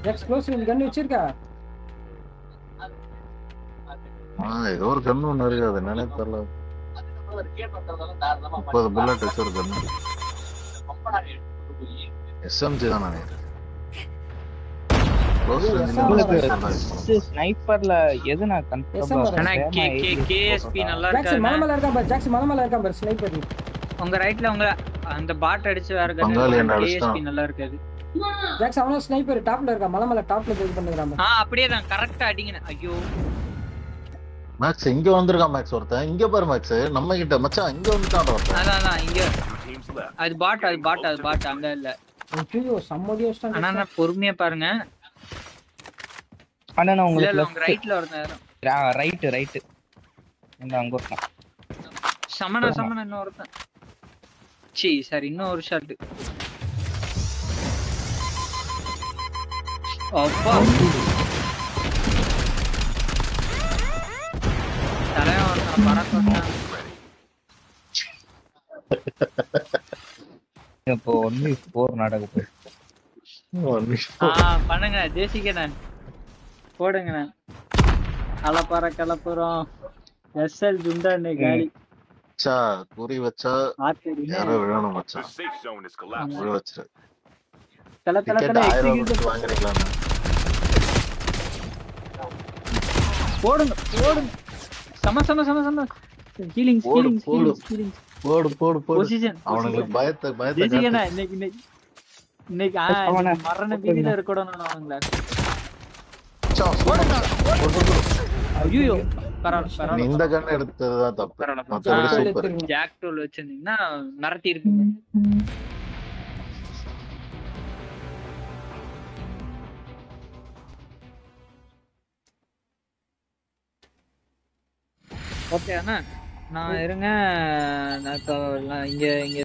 Jacks close இந்த கன் வச்சிருக்கா ஆ ஏதோ ஒரு கண்ணு ஒண்ணு இருக்கு அது என்னன்னே தெரியல முப்பது புல்லட் வச்சு ஒரு கண்ணு எஸ்எம்ஜி தான் நினைக்கிறேன் Close range ல உங்களுக்கு வச்சு ஸ்னைப்பர்ல எது நான் SM வரும். ஆனா கே கே கேஎஸ்பி நல்லா ஜாக்ஸ் மலை இருக்காது மேல இருக்கான் பாரு ஜாக்ஸ் மலை மேல இருக்கான் பாரு ஸ்னைப்பர் உங்க ரைட்ல உங்க அந்த பாட் அடிச்சு வேற பங்காளி என்ன கேஎஸ்பி அடிச்சிட்டான். நல்லா இருக்காது ஜாக்ஸ் அவனும் ஸ்னைப்பர் டாப்ல இருக்கான் மலை மேல டாப்ல போய் பண்ணுறான் ஆ அப்படியே தான் கரெக்டா அடிங்கன ஐயோ மேக்ஸ் இங்க வந்திருக்கான் மேக்ஸ் ஒருத்தன் இங்க பாரு மேக்ஸ் நம்ம கிட்ட மச்சான் இங்க வந்துட்டான் ஒருத்தன் அதான் அதான் இங்க அது பாட் அது பாட் அது பாட் அங்க இல்ல ஐயோ சம்மதியா ஆனா வச்சிட்டான் நான் பொறுமையா பாருங்க ஆனா நான் இல்ல இல்ல உங்க உங்களுக்கு ரைட்ல ஒருத்தன் ரைட் ரைட் இந்த அங்க இருக்கான் சமண சமண இன்னும் ஒருத்தன் சி சார் இன்னும் ஒரு ஷாட் அப்பா தலைவன் ஒருத்தன் பறக்க வந்தான். இப்போ ஒன்லி ஃபோர் நடக்க போகுது ஆ பண்ணுங்க ஜெசிக்கண்ணே போடுங்கண்ணே கலப்பற கலப்புறோம் எஸ்எல் ஜுண்டா காலி மச்சா குறி வச்சா ஆத்தடி யாரோ விழணும் மச்சான் The safe zone is collapsing. குறி வச்சிரு தல தல டிக்கெட் தல ஆயிரம் ரூபாய் execute. கொடுத்து வாங்கிருக்கலாம் போடுங்க போடுங்க சம சம சம சம ஹீலிங் போடு, ஹீலிங் போடு. ஹீலிங் ஹீலிங் போடு போடு போடு பொசிஷன் அவனுங்களுக்கு பயத்தை பயத்தை ஜெசிக்கண்ணே காட்டு. இன்னைக்கு இன்னைக்கு இன்னைக்கு ஆ அவனை இன்னைக்கு மரண பீதியில இருக்கணும் அவங்கள மச்சான், போடு, போடு, போடு. ஐயோ பரவாயில்ல நீ பரவாயில்ல இந்த கண்ணு எடுத்ததுதான் தப்பு பரவாயில்ல மத்தபடி ஆ, சூப்பர் எடுத்துருங்க. ஜாக் டூல் வச்சிருந்தீங்கன்னா மிரட்டி இருப்பீங்க ஓகே அண்ணா நான் இருங்க நான் இப்போ நான் இங்க இங்க